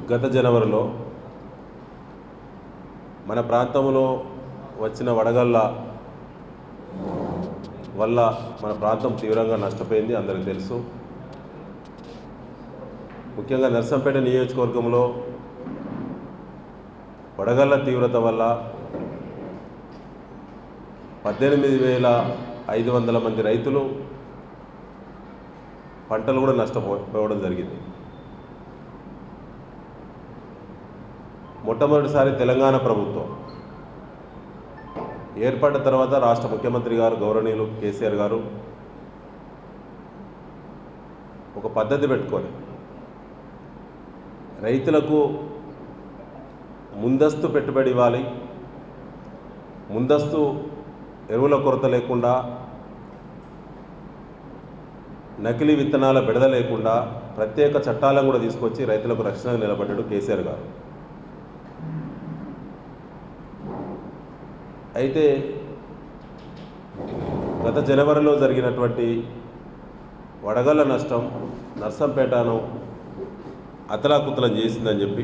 గత జనవరిలో మన ప్రాంతంలో వచ్చిన వడగళ్ళ వల్ల మన ప్రాంతం తీవ్రంగా నష్టపోయింది అందరికీ తెలుసు ముఖ్యంగా నర్సంపేట నియోజకవర్గంలో వడగళ్ళ తీవ్రత వల్ల పద్దెనిమిది వేల ఐదు వందల మంది రైతులు పంటలు కూడా నష్టపోవడం జరిగింది మొట్టమొదటిసారి తెలంగాణ ప్రభుత్వం ఏర్పడిన తర్వాత రాష్ట్ర ముఖ్యమంత్రి గారు గౌరవనీయులు కేసీఆర్ గారు ఒక పద్ధతి పెట్టుకొని రైతులకు ముందస్తు పెట్టుబడి ఇవ్వాలి ముందస్తు ఎరువుల కొరత లేకుండా నకిలీ విత్తనాల బెడద లేకుండా ప్రత్యేక చట్టాలను కూడా తీసుకొచ్చి రైతులకు రక్షణ నిలబడ్డాడు కేసీఆర్ గారు అయితే గత జనవరిలో జరిగినటువంటి వడగళ్ళ నష్టం నర్సంపేటను అతలాకుతలం చేసిందని చెప్పి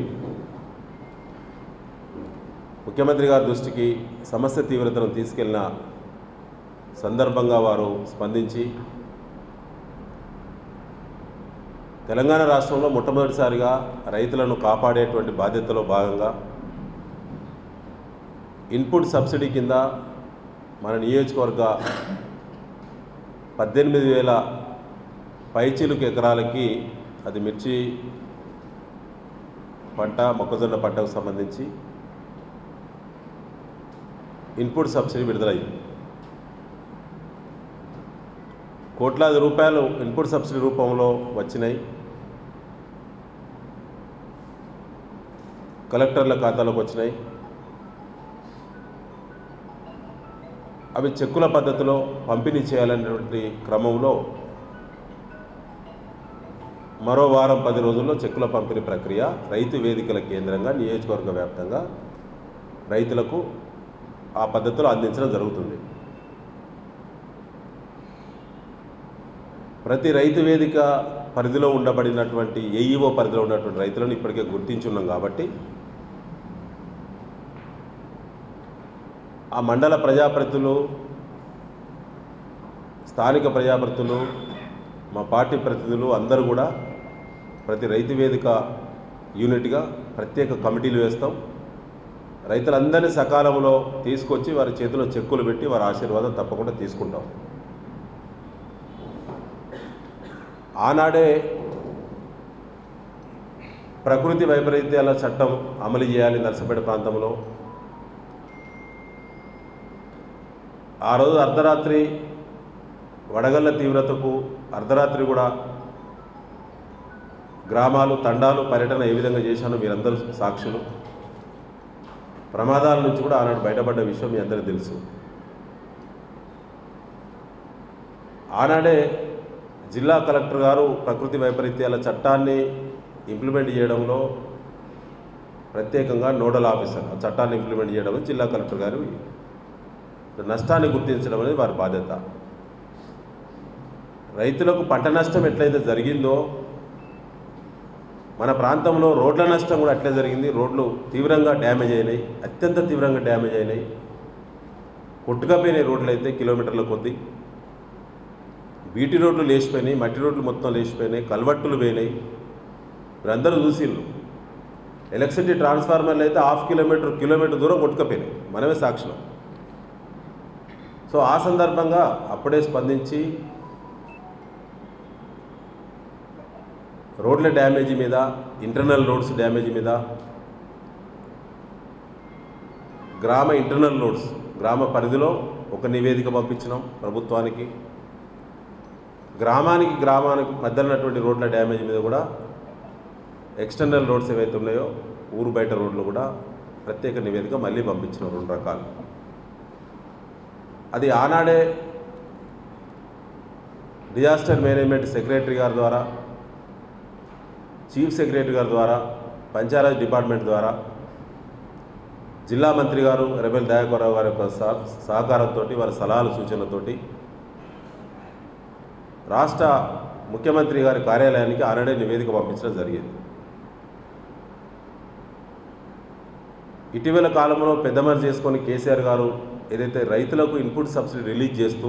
ముఖ్యమంత్రి గారి దృష్టికి సమస్య తీవ్రతను తీసుకెళ్లిన సందర్భంగా వారు స్పందించి తెలంగాణ రాష్ట్రంలో మొట్టమొదటిసారిగా రైతులను కాపాడేటువంటి బాధ్యతలో భాగంగా ఇన్పుట్ సబ్సిడీ కింద మన నియోజకవర్గ పద్దెనిమిది వేల పైచిలుకు ఎకరాలకి అది మిర్చి పంట మొక్కజొన్న పంటకు సంబంధించి ఇన్పుట్ సబ్సిడీ విడుదలైంది కోట్లాది రూపాయలు ఇన్పుట్ సబ్సిడీ రూపంలో వచ్చినాయి కలెక్టర్ల ఖాతాలోకి వచ్చినాయి అవి చెక్కుల పద్ధతిలో పంపిణీ చేయాలనేటువంటి క్రమంలో మరో వారం పది రోజుల్లో చెక్కుల పంపిణీ ప్రక్రియ రైతు వేదికల కేంద్రంగా నియోజకవర్గ వ్యాప్తంగా రైతులకు ఆ పద్ధతిలో అందించడం జరుగుతుంది ప్రతి రైతు వేదిక పరిధిలో ఉండబడినటువంటి ఏఈఓ పరిధిలో ఉన్నటువంటి రైతులను ఇప్పటికే గుర్తించున్నాం కాబట్టి ఆ మండల ప్రజాప్రతినిధులు స్థానిక ప్రజాప్రతినిధులు మా పార్టీ ప్రతినిధులు అందరూ కూడా ప్రతి రైతు వేదిక యూనిట్గా ప్రత్యేక కమిటీలు వేస్తాం రైతులందరినీ సకాలంలో తీసుకొచ్చి వారి చేతిలో చెక్కులు పెట్టి వారి ఆశీర్వాదం తప్పకుండా తీసుకుంటాం ఆనాడే ప్రకృతి వైపరీత్యాల చట్టం అమలు చేయాలి నర్సపేట ప్రాంతంలో ఆ రోజు అర్ధరాత్రి వడగళ్ళ తీవ్రతకు అర్ధరాత్రి కూడా గ్రామాలు తండాలు పర్యటన ఏ విధంగా చేశానో మీరందరూ సాక్షులు ప్రమాదాల నుంచి కూడా ఆనాడు బయటపడ్డ విషయం మీ అందరికీ తెలుసు ఆనాడే జిల్లా కలెక్టర్ గారు ప్రకృతి వైపరీత్యాల చట్టాన్ని ఇంప్లిమెంట్ చేయడంలో ప్రత్యేకంగా నోడల్ ఆఫీసర్ ఆ చట్టాన్ని ఇంప్లిమెంట్ చేయడం జిల్లా కలెక్టర్ గారు నష్టాన్ని గుర్తించడం అనేది వారి బాధ్యత రైతులకు పంట నష్టం ఎట్లయితే జరిగిందో మన ప్రాంతంలో రోడ్ల నష్టం కూడా అట్లే జరిగింది రోడ్లు తీవ్రంగా డ్యామేజ్ అయినాయి అత్యంత తీవ్రంగా డ్యామేజ్ అయినాయి కొట్టుకపోయినాయి రోడ్లు అయితే కిలోమీటర్ల కొద్దీ బీటీ రోడ్లు లేచిపోయినాయి మట్టి రోడ్లు మొత్తం లేచిపోయినాయి కల్వట్టులు పోయినాయి మీరందరూ చూసిళ్ళు ఎలక్ట్రిసిటీ ట్రాన్స్ఫార్మర్లు అయితే హాఫ్ కిలోమీటర్ కిలోమీటర్ దూరం కొట్టుకపోయినాయి మనమే సాక్షులం సో ఆ సందర్భంగా అప్పుడే స్పందించి రోడ్ల డ్యామేజీ మీద ఇంటర్నల్ రోడ్స్ డ్యామేజీ మీద గ్రామ ఇంటర్నల్ రోడ్స్ గ్రామ పరిధిలో ఒక నివేదిక పంపించినాం ప్రభుత్వానికి గ్రామానికి గ్రామానికి మధ్య ఉన్నటువంటి రోడ్ల డ్యామేజ్ మీద కూడా ఎక్స్టర్నల్ రోడ్స్ ఏవైతే ఉన్నాయో ఊరు బయట రోడ్లు కూడా ప్రత్యేక నివేదిక మళ్ళీ పంపించినాం రెండు రకాలు అది ఆనాడే డిజాస్టర్ మేనేజ్మెంట్ సెక్రటరీ గారి ద్వారా చీఫ్ సెక్రటరీ గారి ద్వారా పంచాయతీ డిపార్ట్మెంట్ ద్వారా జిల్లా మంత్రి గారు రెబెల్ దయాకర్రావు గారి యొక్క సహ సహకారంతో వారి సలహాలు సూచనలతోటి రాష్ట్ర ముఖ్యమంత్రి గారి కార్యాలయానికి ఆనాడే నివేదిక పంపించడం జరిగింది ఇటీవల కాలంలో పెద్ద మనసు చేసుకొని కేసీఆర్ గారు ఏదైతే రైతులకు ఇన్పుట్ సబ్సిడీ రిలీజ్ చేస్తూ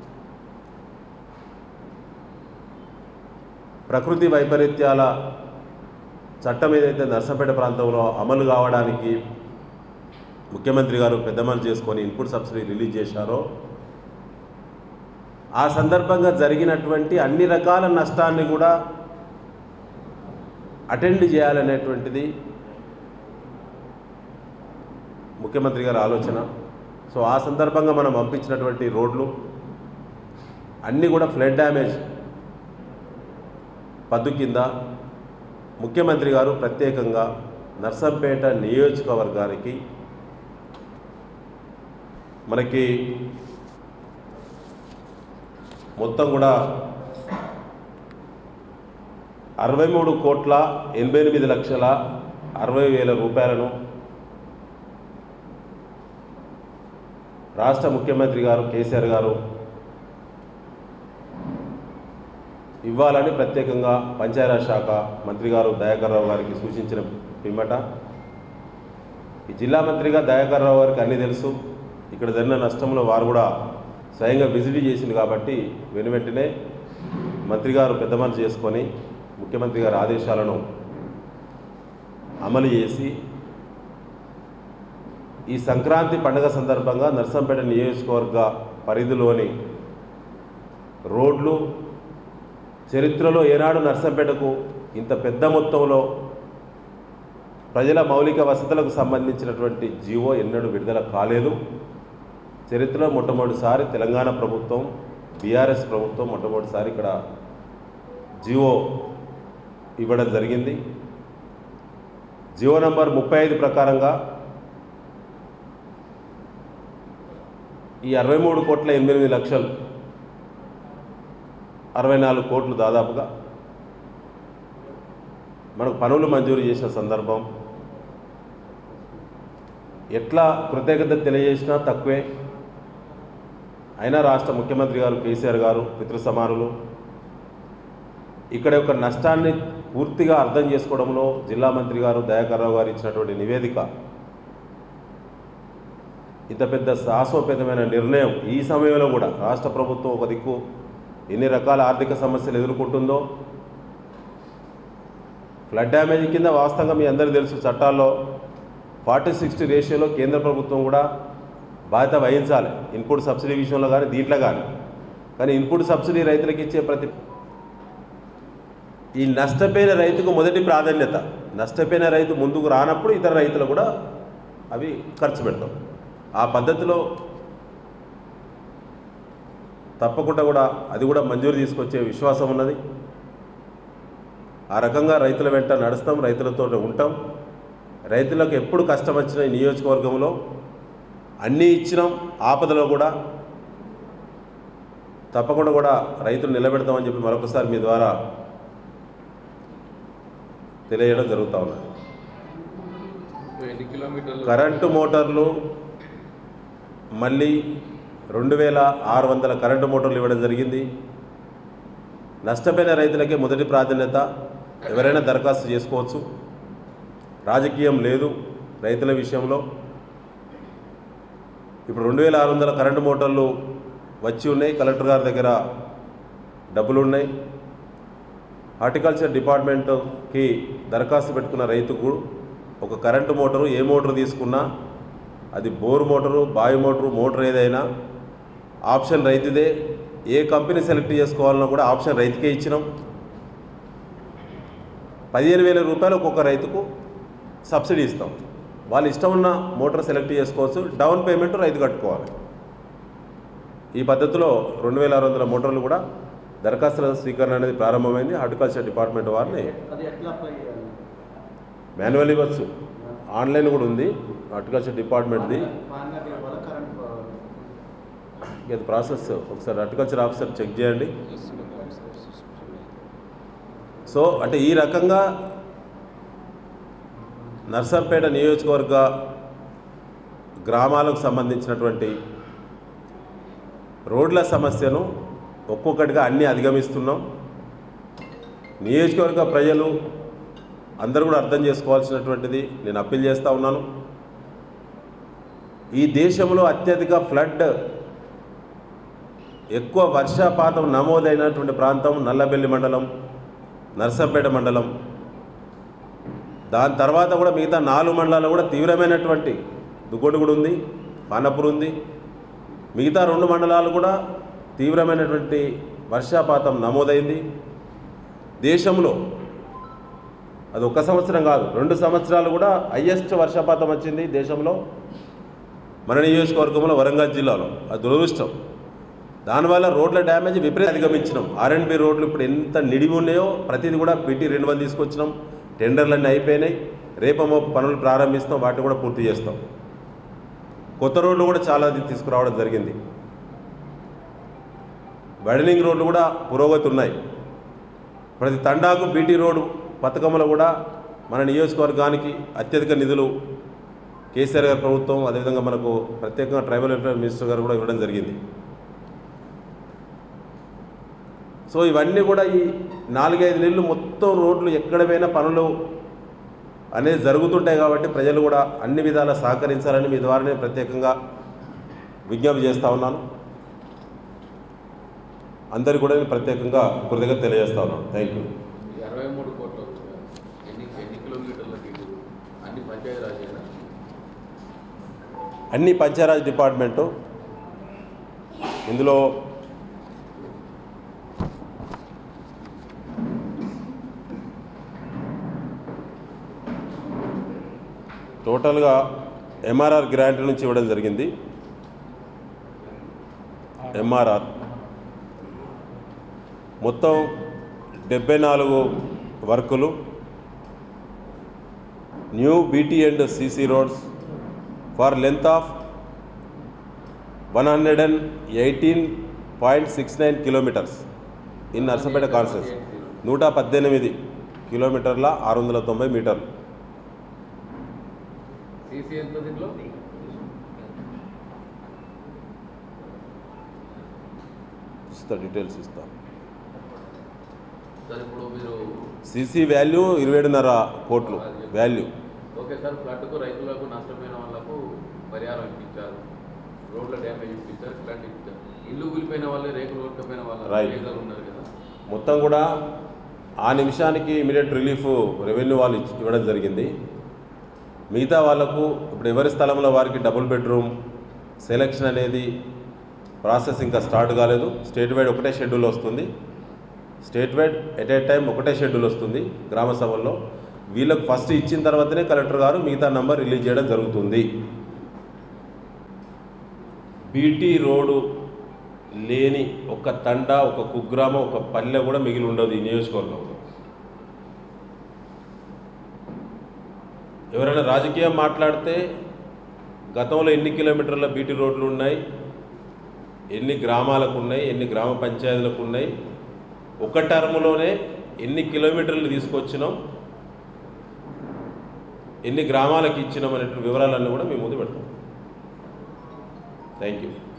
ప్రకృతి వైపరీత్యాల చట్టం ఏదైతే నర్సంపేట ప్రాంతంలో అమలు కావడానికి ముఖ్యమంత్రి గారు పెద్ద మనసు చేసుకొని ఇన్పుట్ సబ్సిడీ రిలీజ్ చేశారో ఆ సందర్భంగా జరిగినటువంటి అన్ని రకాల నష్టాన్ని కూడా అటెండ్ చేయాలనేటువంటిది ముఖ్యమంత్రి గారి ఆలోచన సో ఆ సందర్భంగా మనం పంపించినటువంటి రోడ్లు అన్నీ కూడా ఫ్లడ్ డ్యామేజ్ పద్దు కింద ముఖ్యమంత్రి గారు ప్రత్యేకంగా నర్సంపేట నియోజకవర్గానికి మనకి మొత్తం కూడా అరవై మూడు కోట్ల ఎనభై ఎనిమిది లక్షల అరవై వేల రూపాయలను రాష్ట్ర ముఖ్యమంత్రి గారు కేసీఆర్ గారు ఇవ్వాలని ప్రత్యేకంగా పంచాయతీరాజ్ శాఖ మంత్రి గారు దయాకర్ రావు గారికి సూచించిన పిమ్మట ఈ జిల్లా మంత్రిగా దయాకర్ రావు గారికి అన్నీ తెలుసు ఇక్కడ జరిగిన నష్టంలో వారు కూడా స్వయంగా విజిట్ చేసింది కాబట్టి వెను వెంటనే మంత్రి గారు పెద్ద మనసు చేసుకొని ముఖ్యమంత్రి గారి ఆదేశాలను అమలు చేసి ఈ సంక్రాంతి పండుగ సందర్భంగా నర్సంపేట నియోజకవర్గ పరిధిలోని రోడ్లు చరిత్రలో ఏనాడు నర్సంపేటకు ఇంత పెద్ద మొత్తంలో ప్రజల మౌలిక వసతులకు సంబంధించినటువంటి జీవో ఎన్నడూ విడుదల కాలేదు చరిత్రలో మొట్టమొదటిసారి తెలంగాణ ప్రభుత్వం బీఆర్ఎస్ ప్రభుత్వం మొట్టమొదటిసారి ఇక్కడ జీవో ఇవ్వడం జరిగింది జీవో నంబర్ ముప్పై ఐదు ప్రకారంగా ఈ అరవై మూడు కోట్ల ఎనిమిది లక్షలు అరవై నాలుగు కోట్లు దాదాపుగా మనకు పనులు మంజూరు చేసిన సందర్భం ఎట్లా కృతజ్ఞత తెలియజేసినా తక్కువే అయినా రాష్ట్ర ముఖ్యమంత్రి గారు కేసీఆర్ గారు పితృ సమానులు ఇక్కడ యొక్క నష్టాన్ని పూర్తిగా అర్థం చేసుకోవడంలో జిల్లా మంత్రి గారు దయాకర్ రావు గారు ఇచ్చినటువంటి నివేదిక ఇంత పెద్ద సాహసోపేతమైన నిర్ణయం ఈ సమయంలో కూడా రాష్ట్ర ప్రభుత్వం ఒక దిక్కు ఎన్ని రకాల ఆర్థిక సమస్యలు ఎదుర్కొంటుందో ఫ్లడ్ డ్యామేజ్ కింద వాస్తవంగా మీ అందరికీ తెలుసు చట్టాల్లో ఫార్టీ సిక్స్టీ రేషియోలో కేంద్ర ప్రభుత్వం కూడా బాధ్యత వహించాలి ఇన్పుట్ సబ్సిడీ విషయంలో కానీ దీంట్లో కానీ కానీ ఇన్పుట్ సబ్సిడీ రైతులకు ఇచ్చే ప్రతి ఈ నష్టపోయిన రైతుకు మొదటి ప్రాధాన్యత నష్టపోయిన రైతు ముందుకు రానప్పుడు ఇతర రైతులు కూడా అవి ఖర్చు పెడతాం ఆ పద్ధతిలో తప్పకుండా కూడా అది కూడా మంజూరు తీసుకొచ్చే విశ్వాసం ఉన్నది ఆ రకంగా రైతుల వెంట నడుస్తాం రైతులతో ఉంటాం రైతులకు ఎప్పుడు కష్టం వచ్చిన ఈ నియోజకవర్గంలో అన్నీ ఇచ్చినాం ఆపదలో కూడా తప్పకుండా కూడా రైతులు నిలబెడతామని చెప్పి మరొకసారి మీ ద్వారా తెలియజేయడం జరుగుతూ ఉన్నది ఎన్ని కిలోమీటర్లు కరెంటు మోటార్లు మళ్ళీ రెండు వేల ఆరు వందల కరెంటు మోటార్లు ఇవ్వడం జరిగింది నష్టపోయిన రైతులకే మొదటి ప్రాధాన్యత ఎవరైనా దరఖాస్తు చేసుకోవచ్చు రాజకీయం లేదు రైతుల విషయంలో ఇప్పుడు రెండు వేల ఆరు వందల కరెంటు మోటార్లు వచ్చి ఉన్నాయి కలెక్టర్ గారి దగ్గర డబ్బులు ఉన్నాయి హార్టికల్చర్ డిపార్ట్మెంట్కి దరఖాస్తు పెట్టుకున్న రైతుకు ఒక కరెంటు మోటారు ఏ మోటార్ తీసుకున్నా అది బోర్ మోటారు బావి మోటారు మోటార్ ఏదైనా ఆప్షన్ రైతుదే ఏ కంపెనీ సెలెక్ట్ చేసుకోవాలన్నా కూడా ఆప్షన్ రైతుకే ఇచ్చినాం పదిహేను వేల రూపాయలు ఒక్కొక్క రైతుకు సబ్సిడీ ఇస్తాం వాళ్ళు ఇష్టం ఉన్న మోటార్ సెలెక్ట్ చేసుకోవచ్చు డౌన్ పేమెంట్ రైతు కట్టుకోవాలి ఈ పద్ధతిలో రెండు వేల ఆరు వందల మోటార్లు కూడా దరఖాస్తుల స్వీకరణ అనేది ప్రారంభమైంది హార్టికల్చర్ డిపార్ట్మెంట్ వారిని అది ఎట్లా అప్లై చేయాలి మాన్యువల్ ఇవ్వచ్చు ఆన్లైన్ కూడా ఉంది హార్టికల్చర్ డిపార్ట్మెంట్ది పాన్ కార్డ్ ఇవ్వాలా కరెంట్ కావాలి ఇది ప్రాసెస్ ఒకసారి హార్టికల్చర్ ఆఫీసర్ చెక్ చేయండి సో అంటే ఈ రకంగా నర్సంపేట నియోజకవర్గ గ్రామాలకు సంబంధించినటువంటి రోడ్ల సమస్యను ఒక్కొక్కటిగా అన్నీ అధిగమిస్తున్నాం నియోజకవర్గ ప్రజలు అందరూ కూడా అర్థం చేసుకోవాల్సినటువంటిది నేను అప్పీల్ చేస్తూ ఉన్నాను ఈ దేశంలో అత్యధిక ఫ్లడ్ ఎక్కువ వర్షపాతం నమోదైనటువంటి ప్రాంతం నల్లబెల్లి మండలం నర్సంపేట మండలం దాని తర్వాత కూడా మిగతా నాలుగు మండలాల్లో కూడా తీవ్రమైనటువంటి దుగ్గొడు కూడా ఉంది ఖానాపూర్ ఉంది మిగతా రెండు మండలాలు కూడా తీవ్రమైనటువంటి వర్షపాతం నమోదైంది దేశంలో అది ఒక సంవత్సరం కాదు రెండు సంవత్సరాలు కూడా హయ్యెస్ట్ వర్షపాతం వచ్చింది దేశంలో మన నియోజకవర్గంలో వరంగల్ జిల్లాలో అది దురదృష్టం దానివల్ల రోడ్ల డ్యామేజ్ విపరీత అధిగమించినాం ఆర్ఎండ్బి రోడ్లు ఇప్పుడు ఎంత నిడివి ఉన్నాయో ప్రతిదీ కూడా పిటి రెండు వందలు తీసుకొచ్చినాం టెండర్లన్నీ అయిపోయినాయి రేపమో పనులు ప్రారంభిస్తాం వాటిని కూడా పూర్తి చేస్తాం కొత్త రోడ్లు కూడా చాలా తీసుకురావడం జరిగింది వైడనింగ్ రోడ్లు కూడా పురోగతి ఉన్నాయి ప్రతి తండాకు బీటీ రోడ్డు పథకంలో కూడా మన నియోజకవర్గానికి అత్యధిక నిధులు కేసీఆర్ గారి ప్రభుత్వం అదేవిధంగా మనకు ప్రత్యేకంగా ట్రైబల్ వెల్ఫేర్ మినిస్టర్ గారు కూడా ఇవ్వడం జరిగింది సో ఇవన్నీ కూడా ఈ నాలుగైదు నెలలు మొత్తం రోడ్లు ఎక్కడ పోయినా పనులు అనేది జరుగుతుంటాయి కాబట్టి ప్రజలు కూడా అన్ని విధాల సహకరించాలని మీ ద్వారా నేను ప్రత్యేకంగా విజ్ఞప్తి చేస్తూ ఉన్నాను అందరికీ కూడా నేను ప్రత్యేకంగా కృతజ్ఞత తెలియజేస్తా ఉన్నాను థ్యాంక్ యూ ఈ అరవై మూడు కోట్లు ఎన్ని ఎన్ని కిలోమీటర్ల ఇటు అన్ని పంచాయతీ రాజేనా అన్ని పంచాయరాజ్ డిపార్ట్మెంటు ఇందులో టోటల్గా ఎంఆర్ఆర్ గ్రాంట్ నుంచి ఇవ్వడం జరిగింది ఎంఆర్ఆర్ మొత్తం డెబ్బై నాలుగు వర్కులు new BT and CC roads for length of one hundred and eighteen point six nine kilometres in Narsampet constituency నూట పద్దెనిమిది కిలోమీటర్ల ఆరు వందల తొంభై మీటర్లు సీసీ ఎంత దీంట్లో ఇస్తా డీటెయిల్స్ ఇస్తా సార్ ఇప్పుడు మీరు సీసీ వాల్యూ ఇరవై ఏడున్నర కోట్లు వాల్యూ ఓకే సార్ ఫ్లడ్కు రైతులకు నష్టపోయిన వాళ్ళకు పరిహారం ఇప్పించారు రోడ్ల డ్యామేజ్ ఇప్పించారు ఫ్లడ్ ఇప్పించారు ఇల్లు కూలిపోయిన వాళ్ళే రేకులు కొట్టుకుపోయిన వాళ్ళు Right. పేదలు ఉన్నారు కదా మొత్తం కూడా ఆ నిమిషానికి ఇమీడియట్ రిలీఫ్ రెవెన్యూ వాళ్ళు ఇచ్చి- ఇవ్వడం జరిగింది మిగతా వాళ్ళకు ఇప్పుడు ఎవరి స్థలంలో వారికి డబుల్ బెడ్రూమ్ సెలెక్షన్ అనేది ప్రాసెస్ ఇంకా స్టార్ట్ కాలేదు స్టేట్ వైడ్ ఒకటే షెడ్యూల్ వస్తుంది state wide at a time ఒకటే షెడ్యూల్ వస్తుంది గ్రామ సభల్లో వీళ్ళకు ఫస్ట్ ఇచ్చిన తర్వాతనే కలెక్టర్ గారు మిగతా నంబర్ రిలీజ్ చేయడం జరుగుతుంది బీటీ రోడ్డు లేని ఒక తండ ఒక కుగ్రామం ఒక పల్లె కూడా మిగిలి ఉండదు ఈ నియోజకవర్గంలో ఎవరైనా రాజకీయం మాట్లాడితే గతంలో ఎన్ని కిలోమీటర్ల బీటీ రోడ్లు ఉన్నాయి ఎన్ని గ్రామాలకు ఉన్నాయి ఎన్ని గ్రామ పంచాయతీలకు ఉన్నాయి ఒక టర్మ్లోనే ఎన్ని కిలోమీటర్లు తీసుకొచ్చినాం ఎన్ని గ్రామాలకు ఇచ్చినాం అనేటువంటి వివరాలన్నీ కూడా మీ ముందు పెడతాం థ్యాంక్ యూ